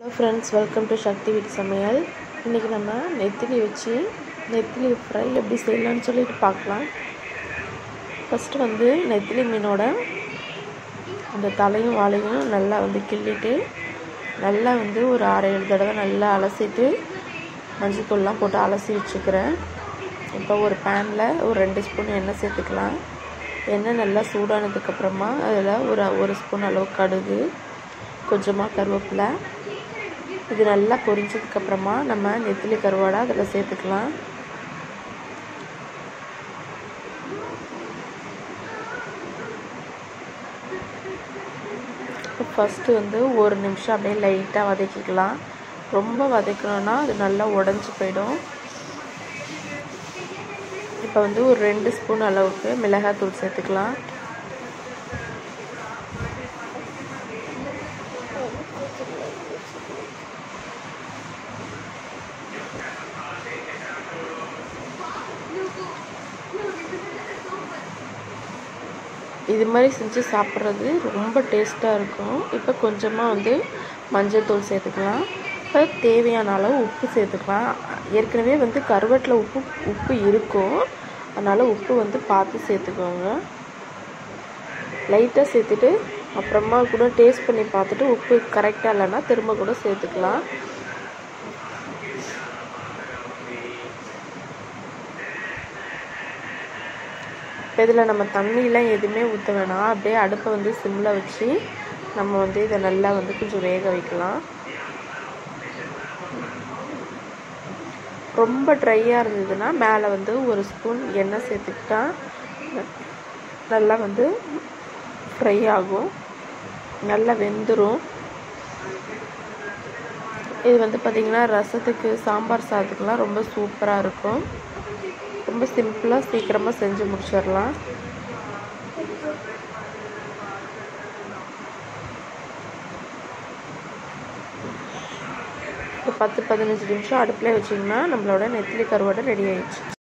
friends welcome to சக்தி வீட்டு சமையல் இன்றைக்கி நம்ம நெத்திலி வச்சு நெத்திலி ஃப்ரை எப்படி செய்யலாம்னு சொல்லிட்டு பார்க்கலாம் ஃபஸ்ட்டு வந்து நெத்திலி மீனோட அந்த தலையும் வாழையும் நல்லா வந்து கிள்ளிட்டு நல்லா வந்து ஒரு ஆறு ஏழு தடவை நல்லா அலசிட்டு மஞ்சத்தூள்லாம் போட்டு அலசி வச்சுக்கிறேன் இப்போ ஒரு பேனில் ஒரு ரெண்டு ஸ்பூன் எண்ணெய் சேர்த்துக்கலாம் எண்ணெய் நல்லா சூடானதுக்கப்புறமா அதில் ஒரு ஒரு ஸ்பூன் அளவு கடுகு கொஞ்சமாக கருவேப்பிலை இது நல்லா பொரிஞ்சதுக்கப்புறமா நம்ம நெத்திலி கருவாடை அதில் சேர்த்துக்கலாம் ஃபஸ்ட்டு வந்து ஒரு நிமிஷம் அப்படியே லைட்டாக வதக்கிக்கலாம் ரொம்ப வதக்கணும்னா அது நல்லா உடஞ்சி போயிடும் இப்போ வந்து ஒரு ரெண்டு ஸ்பூன் அளவுக்கு மிளகாத்தூள் சேர்த்துக்கலாம் இது மாதிரி செஞ்சு சாப்பிட்றது ரொம்ப டேஸ்ட்டாக இருக்கும் இப்போ கொஞ்சமாக வந்து மஞ்சள் தூள் சேர்த்துக்கலாம் இப்போ தேவையான அளவு உப்பு சேர்த்துக்கலாம் ஏற்கனவே வந்து கருவட்டில் உப்பு உப்பு இருக்கும் அதனால் உப்பு வந்து பார்த்து சேர்த்துக்கோங்க லைட்டாக சேர்த்துட்டு அப்புறமா கூட டேஸ்ட் பண்ணி பார்த்துட்டு உப்பு கரெக்டாக இல்லைன்னா திரும்ப கூட சேர்த்துக்கலாம் இப்போ இதில் நம்ம தண்ணியெலாம் எதுவுமே ஊற்ற வேணாம் அப்படியே அடுப்பை வந்து சிம்மில் வச்சு நம்ம வந்து இதை நல்லா வந்து கொஞ்சம் வேக வைக்கலாம் ரொம்ப ட்ரையாக இருந்ததுன்னா மேலே வந்து ஒரு ஸ்பூன் எண்ணெய் சேர்த்துக்கிட்டா நல்லா வந்து ஃப்ரை ஆகும் நல்லா வெந்துடும் இது வந்து பார்த்திங்கன்னா ரசத்துக்கு சாம்பார் சாதத்துக்குலாம் ரொம்ப சூப்பராக இருக்கும் ரொம்ப சிம்பிளாக சீக்கிரமாக செஞ்சு முடிச்சிடலாம் ஒரு பத்து பதினஞ்சு நிமிஷம் அடுப்பில் வச்சிங்கன்னா நம்மளோட நெத்திலி கருவாடை ரெடி ஆயிடுச்சு